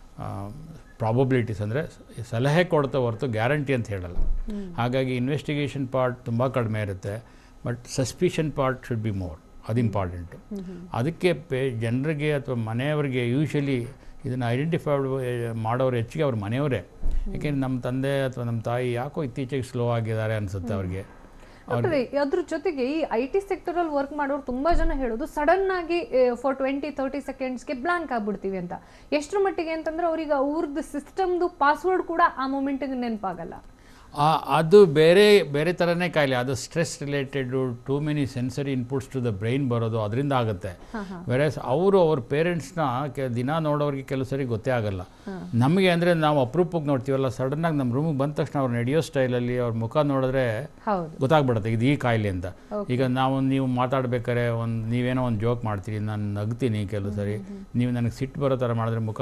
ಪ್ರಾಬಬಿಲಿಟೀಸ್ ಅಂದರೆ ಸಲಹೆ ಕೊಡ್ತಾ ಹೊರತು ಗ್ಯಾರಂಟಿ ಅಂತ ಹೇಳಲ್ಲ ಹಾಗಾಗಿ ಇನ್ವೆಸ್ಟಿಗೇಷನ್ ಪಾರ್ಟ್ ತುಂಬ ಕಡಿಮೆ ಇರುತ್ತೆ but suspicion part should be more ಅದು ಇಂಪಾರ್ಟೆಂಟು ಅದಕ್ಕೆ ಪೇ ಜನರಿಗೆ ಅಥವಾ ಮನೆಯವರಿಗೆ ಯೂಶಲಿ ಇದನ್ನು ಐಡೆಂಟಿಫೈ ಮಾಡೋರು ಹೆಚ್ಚಿಗೆ ಅವ್ರ ಮನೆಯವರೇ ಯಾಕೆಂದ್ರೆ ನಮ್ಮ ತಂದೆ ಅಥವಾ ನಮ್ಮ ತಾಯಿ ಯಾಕೋ ಇತ್ತೀಚೆಗೆ ಸ್ಲೋ ಆಗಿದ್ದಾರೆ ಅನಿಸುತ್ತೆ ಅವ್ರಿಗೆ ಡಾಕ್ಟರ್ ಅದ್ರ ಜೊತೆಗೆ ಈ ಐ ಟಿ ಸೆಕ್ಟರ್ ಅಲ್ಲಿ ವರ್ಕ್ ಮಾಡೋರು ತುಂಬಾ ಜನ ಹೇಳೋದು ಸಡನ್ ಆಗಿ ಫಾರ್ ಟ್ವೆಂಟಿ ತರ್ಟಿ ಸೆಕೆಂಡ್ಸ್ಗೆ ಬ್ಲಾಂಕ್ ಆಗ್ಬಿಡ್ತೀವಿ ಅಂತ ಎಷ್ಟರ ಮಟ್ಟಿಗೆ ಅಂತಂದ್ರೆ ಅವ್ರಿಗೆ ಅವ್ರದ್ದು ಸಿಸ್ಟಮ್ದು ಪಾಸ್ವರ್ಡ್ ಕೂಡ ಆ ಮೂಮೆಂಟ್ಗೆ ನೆನಪಾಗಲ್ಲ ಆ- ಅದು ಬೇರೆ ಬೇರೆ ಥರನೇ ಕಾಯಿಲೆ ಅದು stress related too many sensory inputs to the brain ಬರೋದು ಅದರಿಂದ ಆಗುತ್ತೆ ಬೇರೆ ಅವರು ಅವ್ರ ಪೇರೆಂಟ್ಸ್ನ ಕೆ ದಿನ ನೋಡೋರಿಗೆ ಕೆಲವು ಸರಿ ಗೊತ್ತೇ ಆಗಲ್ಲ ನಮಗೆ ಅಂದರೆ ನಾವು ಅಪರೂಪಕ್ಕೆ ನೋಡ್ತೀವಲ್ಲ ಸಡನ್ನಾಗಿ ನಮ್ಮ ರೂಮಿಗೆ ಬಂದ ತಕ್ಷಣ ಅವ್ರು ನಡೆಯೋ ಸ್ಟೈಲಲ್ಲಿ ಅವ್ರ ಮುಖ ನೋಡಿದ್ರೆ ಹೌದು ಗೊತ್ತಾಗ್ಬಿಡುತ್ತೆ ಇದು ಈ ಕಾಯಿಲೆ ಅಂತ ಈಗ ನಾವು ನೀವು ಮಾತಾಡ್ಬೇಕಾದ್ರೆ ಒಂದು ನೀವೇನೋ ಒಂದು ಜೋಕ್ ಮಾಡ್ತೀರಿ ನಾನು ನಗ್ತೀನಿ ಕೆಲವು ಸರಿ ನೀವು ನನಗೆ ಸಿಟ್ಟು ಬರೋ ಥರ ಮಾಡಿದ್ರೆ ಮುಖ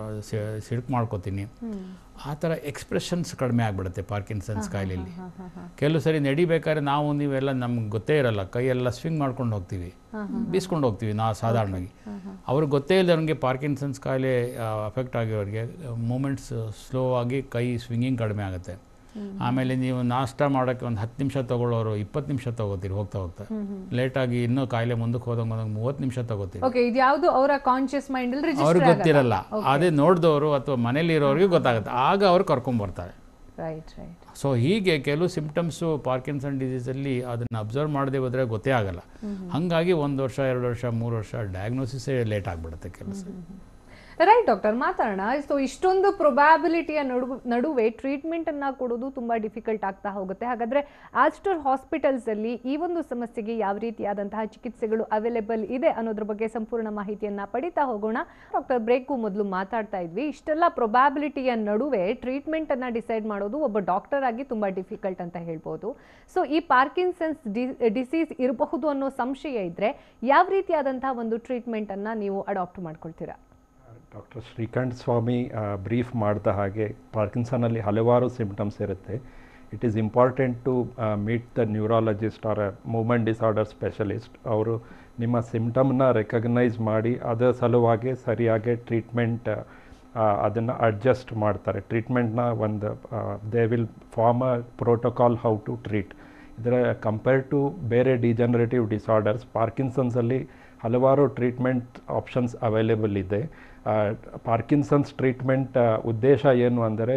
ಸಿಡ್ಕ್ ಮಾಡ್ಕೋತೀನಿ ಆ ಥರ ಎಕ್ಸ್ಪ್ರೆಷನ್ಸ್ ಕಡಿಮೆ ಆಗಿಬಿಡುತ್ತೆ ಪಾರ್ಕಿನ್ಸನ್ಸ್ ಕಾಯಿಲೆಯಲ್ಲಿ ಕೆಲವು ಸರಿ ನಡಿಬೇಕಾದ್ರೆ ನಾವು ನೀವೆಲ್ಲ ನಮ್ಗೆ ಗೊತ್ತೇ ಇರಲ್ಲ ಕೈಯೆಲ್ಲ ಸ್ವಿಂಗ್ ಮಾಡ್ಕೊಂಡು ಹೋಗ್ತೀವಿ ಬೀಸ್ಕೊಂಡು ಹೋಗ್ತೀವಿ ನಾ ಸಾಧಾರಣವಾಗಿ ಅವ್ರಿಗೆ ಗೊತ್ತೇ ಇಲ್ಲದವ್ರಿಗೆ ಪಾರ್ಕಿನ್ಸನ್ಸ್ ಕಾಯಿಲೆ ಅಫೆಕ್ಟ್ ಆಗಿರೋರಿಗೆ ಮೂಮೆಂಟ್ಸ್ ಸ್ಲೋ ಆಗಿ ಕೈ ಸ್ವಿಂಗಿಂಗ್ ಕಡಿಮೆ ಆಗುತ್ತೆ ಆಮೇಲೆ ನೀವು ನಾಷ್ಟ ಮಾಡೋಕ್ಕೆ ಒಂದು ಹತ್ತು ನಿಮಿಷ ತೊಗೊಳ್ಳೋರು ಇಪ್ಪತ್ತು ನಿಮಿಷ ತೊಗೋತೀರಿ ಹೋಗ್ತಾ ಹೋಗ್ತಾ ಲೇಟಾಗಿ ಇನ್ನೂ ಕಾಯಿಲೆ ಮುಂದಕ್ಕೆ ಹೋದಂಗೆ ಹೋದಂಗೆ ಮೂವತ್ತು ನಿಮಿಷ ತೊಗೋತೀರಿ ಓಕೆ ಇದು ಯಾವುದು ಅವರ ಕಾನ್ಶಿಯಸ್ ಮೈಂಡ್ ಅಲ್ಲಿ ಅವ್ರಿಗೆ ರಿಜಿಸ್ಟರ್ ಗೊತ್ತಿರಲ್ಲ ಅದೇ ನೋಡಿದವರು ಅಥವಾ ಮನೇಲಿ ಇರೋರಿಗೆ ಗೊತ್ತಾಗುತ್ತೆ ಆಗ ಅವ್ರು ಕರ್ಕೊಂಬರ್ತಾರೆ ರೈಟ್ ರೈಟ್ ಸೊ ಹೀಗೆ ಕೆಲವು ಸಿಮ್ಟಮ್ಸು ಪಾರ್ಕಿನ್ಸನ್ ಡಿಸೀಸಲ್ಲಿ ಅದನ್ನು ಅಬ್ಸರ್ವ್ ಮಾಡದೆ ಹೋದರೆ ಗೊತ್ತೇ ಆಗಲ್ಲ ಹಾಗಾಗಿ ಒಂದು ವರ್ಷ ಎರಡು ವರ್ಷ ಮೂರು ವರ್ಷ ಡಯಾಗ್ನೋಸಿಸೇ ಲೇಟ್ ಆಗಿಬಿಡುತ್ತೆ ಕೆಲಸ ರೈಟ್ ಡಾಕ್ಟರ್ ಮಾತಾಡೋಣ ಸೊ ಇಷ್ಟೊಂದು ಪ್ರೊಬ್ಯಾಬಿಲಿಟಿಯ ನಡು ನಡುವೆ ಟ್ರೀಟ್ಮೆಂಟ್ ಅನ್ನ ಕೊಡೋದು ತುಂಬಾ ಡಿಫಿಕಲ್ಟ್ ಆಗ್ತಾ ಹೋಗುತ್ತೆ ಹಾಗಾದ್ರೆ ಆಸ್ಟರ್ ಹಾಸ್ಪಿಟಲ್ಸ್ ಅಲ್ಲಿ ಈ ಒಂದು ಸಮಸ್ಯೆಗೆ ಯಾವ ರೀತಿಯಾದಂತಹ ಚಿಕಿತ್ಸೆಗಳು ಅವೈಲೇಬಲ್ ಇದೆ ಅನ್ನೋದ್ರ ಬಗ್ಗೆ ಸಂಪೂರ್ಣ ಮಾಹಿತಿಯನ್ನ ಪಡಿತಾ ಹೋಗೋಣ ಡಾಕ್ಟರ್ ಬ್ರೇಕು ಮೊದಲು ಮಾತಾಡ್ತಾ ಇದ್ವಿ ಇಷ್ಟೆಲ್ಲ ಪ್ರೊಬ್ಯಾಬಿಲಿಟಿಯ ನಡುವೆ ಟ್ರೀಟ್ಮೆಂಟ್ ಅನ್ನ ಡಿಸೈಡ್ ಮಾಡೋದು ಒಬ್ಬ ಡಾಕ್ಟರ್ ಆಗಿ ತುಂಬಾ ಡಿಫಿಕಲ್ಟ್ ಅಂತ ಹೇಳ್ಬೋದು ಸೊ ಈ ಪಾರ್ಕಿನ್ಸನ್ಸ್ ಡಿಸೀಸ್ ಇರಬಹುದು ಅನ್ನೋ ಸಂಶಯ ಇದ್ರೆ ಯಾವ ರೀತಿಯಾದಂತಹ ಒಂದು ಟ್ರೀಟ್ಮೆಂಟ್ ಅನ್ನ ನೀವು ಅಡಾಪ್ಟ್ ಮಾಡ್ಕೊಳ್ತೀರಾ ಡಾಕ್ಟರ್ ಶ್ರೀಕಂಠ್ ಸ್ವಾಮಿ ಬ್ರೀಫ್ ಮಾಡಿದ ಹಾಗೆ ಪಾರ್ಕಿನ್ಸನಲ್ಲಿ ಹಲವಾರು ಸಿಮ್ಟಮ್ಸ್ ಇರುತ್ತೆ it is important to meet the neurologist or movement disorder specialist ಅವರು ನಿಮ್ಮ ಸಿಮ್ಟಮ್ನ ರೆಕಗ್ನೈಸ್ ಮಾಡಿ ಅದರ ಸಲುವಾಗಿ ಸರಿಯಾಗಿ ಟ್ರೀಟ್ಮೆಂಟ್ ಅದನ್ನು ಅಡ್ಜಸ್ಟ್ ಮಾಡ್ತಾರೆ ಟ್ರೀಟ್ಮೆಂಟ್ನ ಒಂದು they will form a protocol how to treat ಇದರ ಕಂಪೇರ್ ಟು ಬೇರೆ ಡಿಜನರೇಟಿವ್ ಡಿಸಾರ್ಡರ್ಸ್ ಪಾರ್ಕಿನ್ಸನ್ಸಲ್ಲಿ ಹಲವಾರು ಟ್ರೀಟ್ಮೆಂಟ್ ಆಪ್ಷನ್ಸ್ ಅವೈಲೇಬಲ್ ಇದೆ ಪಾರ್ಕಿನ್ಸನ್ಸ್ ಟ್ರೀಟ್ಮೆಂಟ್ ಉದ್ದೇಶ ಏನು ಅಂದರೆ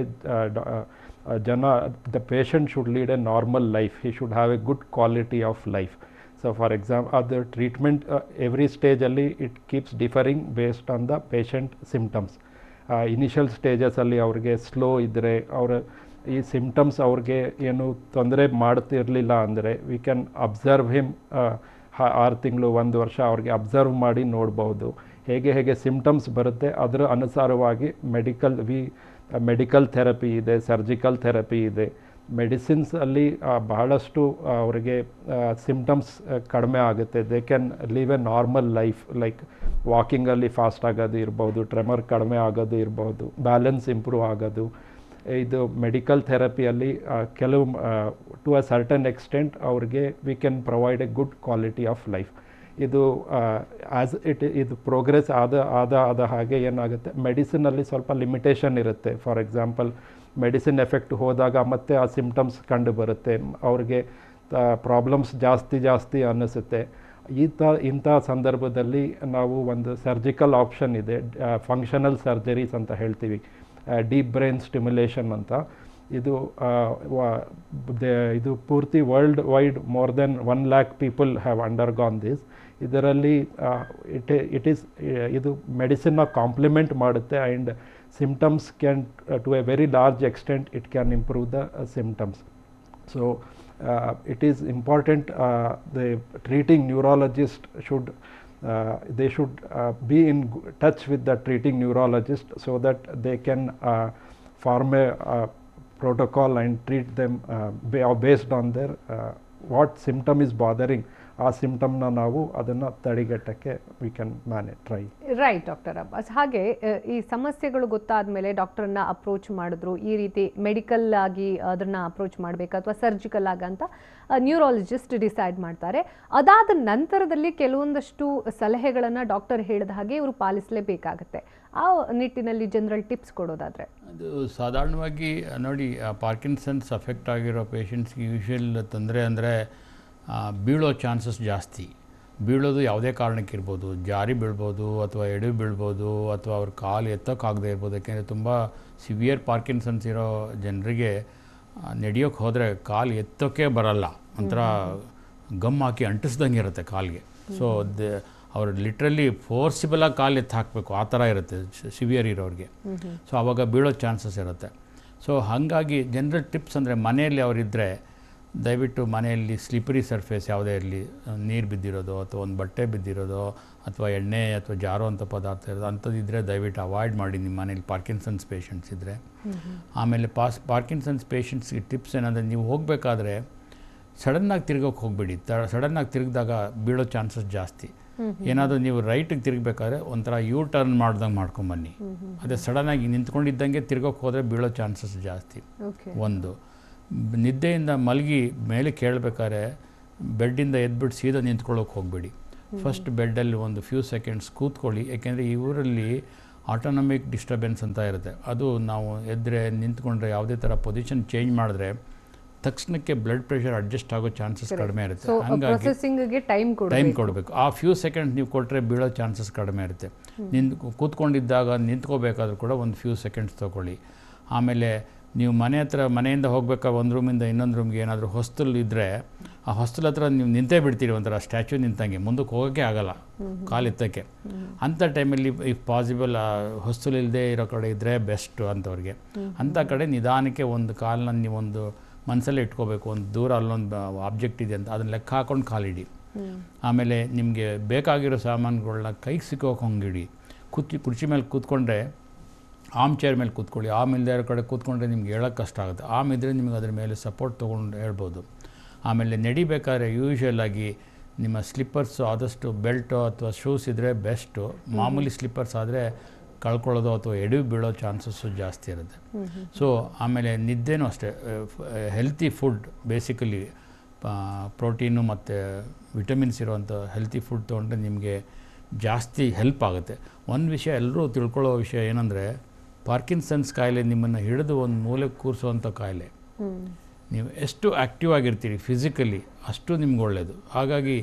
ಜನ the patient should lead a normal life he should have a good quality of life so for example ಅದು ಟ್ರೀಟ್ಮೆಂಟ್ ಎವ್ರಿ ಸ್ಟೇಜಲ್ಲಿ it keeps differing based on the patient symptoms initial ಸ್ಟೇಜಸಲ್ಲಿ ಅವ್ರಿಗೆ slow ಇದ್ದರೆ ಅವರ ಈ ಸಿಮ್ಟಮ್ಸ್ ಅವ್ರಿಗೆ ಏನು ತೊಂದರೆ ಮಾಡ್ತಿರಲಿಲ್ಲ ಅಂದರೆ ವಿ ಕ್ಯಾನ್ ಅಬ್ಸರ್ವ್ ಹಿಮ್ ಆರು ತಿಂಗಳು ಒಂದು ವರ್ಷ ಅವ್ರಿಗೆ ಅಬ್ಸರ್ವ್ ಮಾಡಿ ನೋಡ್ಬೋದು ಹೇಗೆ ಹೇಗೆ ಸಿಮ್ಟಮ್ಸ್ ಬರುತ್ತೆ ಅದರ ಅನುಸಾರವಾಗಿ ಮೆಡಿಕಲ್ ವಿ ಮೆಡಿಕಲ್ ಥೆರಪಿ ಇದೆ ಸರ್ಜಿಕಲ್ ಥೆರಪಿ ಇದೆ ಮೆಡಿಸಿನ್ಸ್ ಅಲ್ಲಿ ಆ, ಬಹಳಷ್ಟು ಆ, ಅವರಿಗೆ ಸಿಮ್ಟಮ್ಸ್ ಕಡಿಮೆ ಆಗುತ್ತೆ they can leave a normal life like ವಾಕಿಂಗಲ್ಲಿ ಫಾಸ್ಟ್ ಆಗೋದು ಇರ್ಬೋದು ಟ್ರೆಮರ್ ಕಡಿಮೆ ಆಗೋದು ಇರ್ಬೋದು ಬ್ಯಾಲೆನ್ಸ್ ಇಂಪ್ರೂವ್ ಆಗೋದು ಇದು ಮೆಡಿಕಲ್ ಥೆರಪಿಯಲ್ಲಿ ಕೆಲವು ಟು ಅ ಸರ್ಟನ್ ಎಕ್ಸ್ಟೆಂಟ್ ಅವ್ರಿಗೆ we can provide a good quality of life ಇದು ಆ್ಯಸ್ ಇಟ್ ಇದು ಪ್ರೋಗ್ರೆಸ್ ಆದ ಆದ ಆದ ಹಾಗೆ ಏನಾಗುತ್ತೆ ಮೆಡಿಸಿನಲ್ಲಿ ಸ್ವಲ್ಪ ಲಿಮಿಟೇಷನ್ ಇರುತ್ತೆ ಫಾರ್ ಎಕ್ಸಾಂಪಲ್ ಮೆಡಿಸಿನ್ ಎಫೆಕ್ಟ್ ಹೋದಾಗ ಮತ್ತೆ ಆ ಸಿಮ್ಟಮ್ಸ್ ಕಂಡು ಬರುತ್ತೆ ಅವ್ರಿಗೆ ಪ್ರಾಬ್ಲಮ್ಸ್ ಜಾಸ್ತಿ ಜಾಸ್ತಿ ಅನ್ನಿಸುತ್ತೆ ಈ ತ ಇಂಥ ಸಂದರ್ಭದಲ್ಲಿ ನಾವು ಒಂದು ಸರ್ಜಿಕಲ್ ಆಪ್ಷನ್ ಇದೆ ಫಂಕ್ಷನಲ್ ಸರ್ಜರೀಸ್ ಅಂತ ಹೇಳ್ತೀವಿ ಡೀಪ್ ಬ್ರೈನ್ ಸ್ಟಿಮ್ಯುಲೇಷನ್ ಅಂತ ಇದು ಆ, ವ- ದೆ- ಇದು ಪೂರ್ತಿ world wide more than one lakh people have undergone this ಇದರಲ್ಲಿ ಇಟ್ ಇಟ್ ಈಸ್ ಇದು ಮೆಡಿಸಿನ್ನ ಕಾಂಪ್ಲಿಮೆಂಟ್ ಮಾಡುತ್ತೆ and symptoms can to a very large extent it can improve the symptoms So uh, it is important uh, the treating neurologist should uh, they should uh, be in g- touch with the treating neurologist so that they can uh, form a uh, protocol and treat them uh, ba- based on their uh, what symptom is bothering ಆ ಸಿಮ್ಟಮ್ನ ನಾವು ಅದನ್ನು ತಡೆಗಟ್ಟಕ್ಕೆ we can manage try right doctor Abbas ಹಾಗೆ ಅ, ಈ ಸಮಸ್ಯೆಗಳು ಗೊತ್ತಾದ ಮೇಲೆ ಡಾಕ್ಟರ್ನ ಅಪ್ರೋಚ್ ಮಾಡಿದ್ರು ಈ ರೀತಿ ಮೆಡಿಕಲ್ ಆಗಿ ಅದನ್ನ ಅಪ್ರೋಚ್ ಮಾಡಬೇಕಾ ಅಥವಾ ಸರ್ಜಿಕಲ್ ಆಗ ಅಂತ ನ್ಯೂರಾಲಜಿಸ್ಟ್ ಡಿಸೈಡ್ ಮಾಡ್ತಾರೆ ಅದಾದ ನಂತರದಲ್ಲಿ ಕೆಲವೊಂದಷ್ಟು ಸಲಹೆಗಳನ್ನು ಡಾಕ್ಟರ್ ಹೇಳಿದ ಹಾಗೆ ಇವರು ಪಾಲಿಸಲೇಬೇಕಾಗತ್ತೆ ಆ ನಿಟ್ಟಿನಲ್ಲಿ ಜನರಲ್ ಟಿಪ್ಸ್ ಕೊಡೋದಾದ್ರೆ ಅದು ಸಾಧಾರಣವಾಗಿ ನೋಡಿ ಪಾರ್ಕಿನ್ಸನ್ಸ್ ಅಫೆಕ್ಟ್ ಆಗಿರೋ ಪೇಷಂಟ್ಸ್ಗೆ ಯೂಶ್ವಲ್ ತೊಂದರೆ ಅಂದರೆ ಬೀಳೋ ಚಾನ್ಸಸ್ ಜಾಸ್ತಿ ಬೀಳೋದು ಯಾವುದೇ ಕಾರಣಕ್ಕಿರ್ಬೋದು ಜಾರಿ ಬೀಳ್ಬೋದು ಅಥವಾ ಎಡು ಬೀಳ್ಬೋದು ಅಥವಾ ಅವ್ರ ಕಾಲು ಎತ್ತೋಕ್ಕಾಗದೇ ಇರ್ಬೋದು ಯಾಕೆಂದರೆ ತುಂಬ ಸಿವಿಯರ್ ಪಾರ್ಕಿನ್ಸನ್ಸ್ ಇರೋ ಜನರಿಗೆ ನಡೆಯೋಕ್ಕೆ ಹೋದರೆ ಕಾಲು ಎತ್ತೋಕ್ಕೆ ಬರಲ್ಲ ಒಂಥರ ಗಮ್ ಹಾಕಿ ಅಂಟಿಸ್ದಂಗೆ ಇರುತ್ತೆ ಕಾಲಿಗೆ ಸೊ ದ ಅವ್ರು ಲಿಟ್ರಲಿ ಫೋರ್ಸಿಬಲಾಗಿ ಕಾಲು ಎತ್ತು ಹಾಕಬೇಕು ಆ ಥರ ಇರುತ್ತೆ ಸಿವಿಯರ್ ಇರೋರಿಗೆ ಸೊ ಆವಾಗ ಬೀಳೋ ಚಾನ್ಸಸ್ ಇರುತ್ತೆ ಸೊ ಹಾಗಾಗಿ ಜನರಲ್ ಟಿಪ್ಸ್ ಅಂದರೆ ಮನೆಯಲ್ಲಿ ಅವರಿದ್ದರೆ ದಯವಿಟ್ಟು ಮನೆಯಲ್ಲಿ ಸ್ಲಿಪರಿ ಸರ್ಫೇಸ್ ಯಾವುದೇ ಇರಲಿ ನೀರು ಬಿದ್ದಿರೋದು ಅಥವಾ ಒಂದು ಬಟ್ಟೆ ಬಿದ್ದಿರೋದು ಅಥವಾ ಎಣ್ಣೆ ಅಥವಾ ಜಾರೋ ಅಂಥ ಪದಾರ್ಥ ಇರೋದು ಅಂಥದ್ದಿದ್ದರೆ ದಯವಿಟ್ಟು ಅವಾಯ್ಡ್ ಮಾಡಿ ನಿಮ್ಮ ಮನೇಲಿ ಪಾರ್ಕಿನ್ಸನ್ಸ್ ಪೇಷಂಟ್ಸ್ ಇದ್ದರೆ ಆಮೇಲೆ ಪಾಸ್ ಪಾರ್ಕಿನ್ಸನ್ಸ್ ಪೇಷಂಟ್ಸ್ಗೆ ಟಿಪ್ಸ್ ಏನಂದರೆ ನೀವು ಹೋಗಬೇಕಾದ್ರೆ ಸಡನ್ನಾಗಿ ತಿರ್ಗೋಕೆ ಹೋಗಬೇಡಿ ತ ಸಡನ್ನಾಗಿ ತಿರುಗಿದಾಗ ಬೀಳೋ ಚಾನ್ಸಸ್ ಜಾಸ್ತಿ ಏನಾದರೂ ನೀವು ರೈಟಿಗೆ ತಿರುಗಬೇಕಾದ್ರೆ ಒಂಥರ ಯೂ ಟರ್ನ್ ಮಾಡ್ದಂಗೆ ಮಾಡ್ಕೊಂಬನ್ನಿ ಅದೇ ಸಡನ್ನಾಗಿ ನಿಂತ್ಕೊಂಡಿದ್ದಂಗೆ ತಿರ್ಗೋಕೆ ಹೋದರೆ ಬೀಳೋ ಚಾನ್ಸಸ್ ಜಾಸ್ತಿ ಓಕೆ ಒಂದು ಬ್- ನಿದ್ದೆಯಿಂದ ಮಲಗಿ ಮೇಲೆ ಕೇಳಬೇಕಾದ್ರೆ ಬೆಡ್ಡಿಂದ ಎದ್ಬಿಟ್ಟು ಸೀದಾ ನಿಂತ್ಕೊಳ್ಳೋಕೆ ಹೋಗಬೇಡಿ ಫಸ್ಟ್ ಬೆಡ್ಡಲ್ಲಿ ಒಂದು ಫ್ಯೂ ಸೆಕೆಂಡ್ಸ್ ಕೂತ್ಕೊಳ್ಳಿ ಯಾಕೆಂದರೆ ಈ ಊರಲ್ಲಿ ಆಟೋನಮಿಕ್ ಡಿಸ್ಟರ್ಬೆನ್ಸ್ ಅಂತ ಇರುತ್ತೆ ಅದು ನಾವು ಎದ್ದರೆ ನಿಂತ್ಕೊಂಡ್ರೆ ಯಾವುದೇ ಥರ ಪೊಸಿಷನ್ ಚೇಂಜ್ ಮಾಡಿದ್ರೆ ತಕ್ಷಣಕ್ಕೆ ಬ್ಲಡ್ ಪ್ರೆಷರ್ ಅಡ್ಜಸ್ಟ್ ಆಗೋ ಚಾನ್ಸಸ್ ಕಡಿಮೆ ಇರುತ್ತೆ ಸೊ ಹಾಗಾಗಿ ಪ್ರೊಸೆಸಿಂಗ್ಗೆ ಟೈಮ್ ಕೊಡಿ ಟೈಮ್ ಕೊಡಬೇಕು ಆ ಫ್ಯೂ ಸೆಕೆಂಡ್ ನೀವು ಕೊಟ್ಟರೆ ಬೀಳೋ ಚಾನ್ಸಸ್ ಕಡಿಮೆ ಇರುತ್ತೆ ನಿಂತ್ ಕೂತ್ಕೊಂಡಿದ್ದಾಗ ನಿಂತ್ಕೋಬೇಕಾದ್ರೂ ಕೂಡ ಒಂದು ಫ್ಯೂ ಸೆಕೆಂಡ್ಸ್ ತೊಗೊಳ್ಳಿ ಆಮೇಲೆ ನೀವು ಮನೆ ಹತ್ರ ಮನೆಯಿಂದ ಹೋಗ್ಬೇಕಾದ್ರೆ ಒಂದು ರೂಮಿಂದ ಇನ್ನೊಂದು ರೂಮ್ಗೆ ಏನಾದರೂ ಹೊಸ್ತಲು ಇದ್ದರೆ ಆ ಹೊಸ್ತಲ ಹತ್ರ ನೀವು ನಿಂತೇ ಬಿಡ್ತೀರಿ ಒಂಥರ ಸ್ಟ್ಯಾಚ್ಯೂ ನಿಂತಂಗೆ ಮುಂದಕ್ಕೆ ಹೋಗೋಕ್ಕೆ ಆಗಲ್ಲ ಕಾಲೆತ್ತಕ್ಕೆ ಅಂಥ ಟೈಮಲ್ಲಿ ಇಫ್ ಪಾಸಿಬಲ್ ಹೊಸ್ತಲು ಇಲ್ಲದೆ ಇರೋ ಕಡೆ ಇದ್ದರೆ ಬೆಸ್ಟು ಅಂಥವ್ರಿಗೆ ಅಂಥ ಕಡೆ ನಿಧಾನಕ್ಕೆ ಒಂದು ಕಾಲನ್ನ ನೀವೊಂದು ಮನಸ್ಸಲ್ಲೇ ಇಟ್ಕೋಬೇಕು ಒಂದು ದೂರ ಅಲ್ಲೊಂದು ಆಬ್ಜೆಕ್ಟ್ ಇದೆ ಅಂತ ಅದನ್ನ ಲೆಕ್ಕ ಹಾಕೊಂಡು ಕಾಲಿಡಿ ಆಮೇಲೆ ನಿಮಗೆ ಬೇಕಾಗಿರೋ ಸಾಮಾನುಗಳನ್ನ ಕೈಗೆ ಸಿಕ್ಕೋಕೆ ಹಂಗಿಡಿ ಕುತ್ತಿ ಕುರ್ಚಿ ಮೇಲೆ ಕೂತ್ಕೊಂಡ್ರೆ ಆಮ್ ಚೇರ್ ಮೇಲೆ ಕೂತ್ಕೊಳ್ಳಿ ಆಮ್ ಇಲ್ಲದೆ ಇರೋ ಕಡೆ ಕೂತ್ಕೊಂಡ್ರೆ ನಿಮ್ಗೆ ಹೇಳೋಕ್ಕೆ ಕಷ್ಟ ಆಗುತ್ತೆ ಆಮ್ ಇದ್ದರೆ ನಿಮಗೆ ಅದ್ರ ಮೇಲೆ ಸಪೋರ್ಟ್ ತೊಗೊಂಡು ಹೇಳ್ಬೋದು ಆಮೇಲೆ ನಡಿಬೇಕಾದ್ರೆ ಯೂಶ್ವಲ್ ಆಗಿ ನಿಮ್ಮ ಸ್ಲಿಪ್ಪರ್ಸು ಆದಷ್ಟು ಬೆಲ್ಟು ಅಥವಾ ಶೂಸ್ ಇದ್ದರೆ ಬೆಸ್ಟು ಮಾಮೂಲಿ ಸ್ಲಿಪ್ಪರ್ಸ್ ಆದರೆ ಕಳ್ಕೊಳ್ಳೋದು ಅಥವಾ ಎಡು ಬೀಳೋ ಚಾನ್ಸಸ್ಸು ಜಾಸ್ತಿ ಇರುತ್ತೆ ಸೊ ಆಮೇಲೆ ನಿದ್ದೆನೂ ಅಷ್ಟೇ ಹೆಲ್ತಿ ಫುಡ್ ಬೇಸಿಕಲಿ ಪ್ರೋಟೀನು ಮತ್ತು ವಿಟಮಿನ್ಸ್ ಇರುವಂಥ ಹೆಲ್ತಿ ಫುಡ್ ತೊಗೊಂಡ್ರೆ ನಿಮಗೆ ಜಾಸ್ತಿ ಹೆಲ್ಪ್ ಆಗುತ್ತೆ ಒಂದು ವಿಷಯ ಎಲ್ಲರೂ ತಿಳ್ಕೊಳ್ಳೋ ವಿಷಯ ಏನಂದರೆ ಪಾರ್ಕಿನ್ಸನ್ಸ್ ಕಾಯಿಲೆ ನಿಮ್ಮನ್ನು ಹಿಡಿದು ಒಂದು ಮೂಲೆಗೆ ಕೂರಿಸುವಂಥ ಕಾಯಿಲೆ ನೀವು ಎಷ್ಟು ಆ್ಯಕ್ಟಿವ್ ಆಗಿರ್ತೀರಿ ಫಿಸಿಕಲಿ ಅಷ್ಟು ನಿಮ್ಗೆ ಒಳ್ಳೆಯದು ಹಾಗಾಗಿ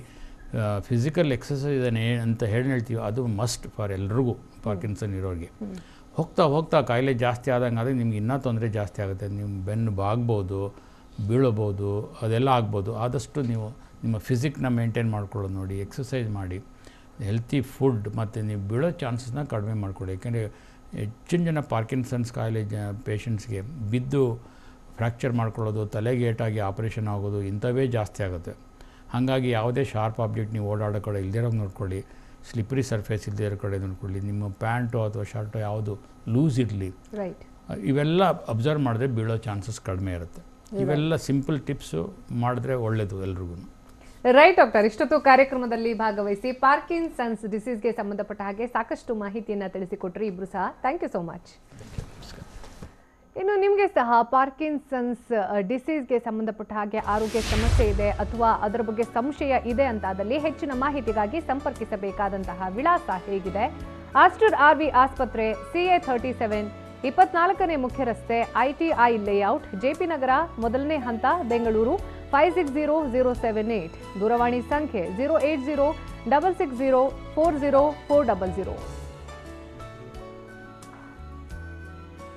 ಫಿಸಿಕಲ್ ಎಕ್ಸಸೈಸ್ ಅಂತ ಹೇಳಿ ಹೇಳ್ತೀವಿ ಅದು ಮಸ್ಟ್ ಫಾರ್ ಎಲ್ರಿಗೂ ಪಾರ್ಕಿನ್ಸನ್ ಇರೋರಿಗೆ ಹೋಗ್ತಾ ಹೋಗ್ತಾ ಕಾಯಿಲೆ ಜಾಸ್ತಿ ಆದಂಗೆ ಆದರೆ ನಿಮ್ಗೆ ಇನ್ನೂ ತೊಂದರೆ ಜಾಸ್ತಿ ಆಗುತ್ತೆ ನೀವು ಬೆನ್ನು ಬಾಗ್ಬೋದು ಬೀಳಬೋದು ಅದೆಲ್ಲ ಆಗ್ಬೋದು ಆದಷ್ಟು ನೀವು ನಿಮ್ಮ ಫಿಸಿಕ್ನ ಮೇಂಟೈನ್ ಮಾಡ್ಕೊಳ್ಳೋದು ನೋಡಿ ಎಕ್ಸಸೈಸ್ ಮಾಡಿ ಹೆಲ್ತಿ ಫುಡ್ ಮತ್ತು ನೀವು ಬೀಳೋ ಚಾನ್ಸಸ್ನ ಕಡಿಮೆ ಮಾಡ್ಕೊಳ್ಳಿ ಯಾಕೆಂದರೆ ಹೆಚ್ಚಿನ ಜನ ಪಾರ್ಕಿನ್ಸನ್ಸ್ ಕಾಯಿಲೆ ಜ ಪೇಷಂಟ್ಸ್ಗೆ ಬಿದ್ದು ಫ್ರ್ಯಾಕ್ಚರ್ ಮಾಡ್ಕೊಳ್ಳೋದು ತಲೆಗೆ ಏಟಾಗಿ ಆಪ್ರೇಷನ್ ಆಗೋದು ಇಂಥವೇ ಜಾಸ್ತಿ ಆಗುತ್ತೆ ಹಾಗಾಗಿ ಯಾವುದೇ ಶಾರ್ಪ್ ಆಬ್ಜೆಕ್ಟ್ ನೀವು ಓಡಾಡೋ ಕಡೆ ಇಲ್ದಿರೋ ನೋಡ್ಕೊಳ್ಳಿ ಸ್ಲಿಪ್ರಿ ಸರ್ಫೇಸ್ ಇಲ್ಲದೇ ಇರೋ ಕಡೆ ನೋಡ್ಕೊಳ್ಳಿ ನಿಮ್ಮ ಪ್ಯಾಂಟು ಅಥವಾ ಶರ್ಟು ಯಾವುದು ಲೂಸ್ ಇರಲಿ ರೈಟ್ ಇವೆಲ್ಲ ಅಬ್ಸರ್ವ್ ಮಾಡಿದ್ರೆ ಬೀಳೋ ಚಾನ್ಸಸ್ ಕಡಿಮೆ ಇರುತ್ತೆ ಇವೆಲ್ಲ ಸಿಂಪಲ್ ಟಿಪ್ಸು ಮಾಡಿದ್ರೆ ಒಳ್ಳೆಯದು ಎಲ್ರಿಗೂ ರೈಟ್ ಡಾಕ್ಟರ್ ಇಷ್ಟೊತ್ತು ಕಾರ್ಯಕ್ರಮದಲ್ಲಿ ಭಾಗವಹಿಸಿ ಪಾರ್ಕಿನ್ಸನ್ಸ್ ಡಿಸೀಸ್ಗೆ ಸಂಬಂಧಪಟ್ಟ ಹಾಗೆ ಸಾಕಷ್ಟು ಮಾಹಿತಿಯನ್ನ ತಿಳಿಸಿಕೊಟ್ರಿ ಇಬ್ರು ಸಹ ಥ್ಯಾಂಕ್ ಯು ಸೋ ಮಚ್ ಇನ್ನು ನಿಮಗೆ ಸಹ ಪಾರ್ಕಿನ್ಸನ್ಸ್ ಡಿಸೀಸ್ಗೆ ಸಂಬಂಧಪಟ್ಟ ಹಾಗೆ ಆರೋಗ್ಯ ಸಮಸ್ಯೆ ಇದೆ ಅಥವಾ ಅದರ ಬಗ್ಗೆ ಸಂಶಯ ಇದೆ ಅಂತಾದಲ್ಲಿ ಹೆಚ್ಚಿನ ಮಾಹಿತಿಗಾಗಿ ಸಂಪರ್ಕಿಸಬೇಕಾದಂತಹ ವಿಳಾಸ ಹೇಗಿದೆ ಆಸ್ಟರ್ ಆರ್ ವಿ ಆಸ್ಪತ್ರೆ ಸಿಎ ಥರ್ಟಿ ಸೆವೆನ್ ಇಪ್ಪತ್ನಾಲ್ಕನೇ ಮುಖ್ಯ ರಸ್ತೆ ಐಟಿಐ ಲೇಔಟ್ ಜೆಪಿ ನಗರ ಮೊದಲನೇ ಹಂತ Bengaluru five six zero zero seven eight ದೂರವಾಣಿ ಸಂಖ್ಯೆ zero eight zero double six zero four zero four double zero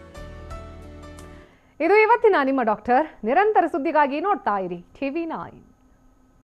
ಇದು ಇವತ್ತಿನ ನಿಮ್ಮ ಡಾಕ್ಟರ್ ನಿರಂತರ ಸುದ್ದಿಗಾಗಿ ನೋಡ್ತಾ ಇರಿ ಟಿವಿ ನೈನ್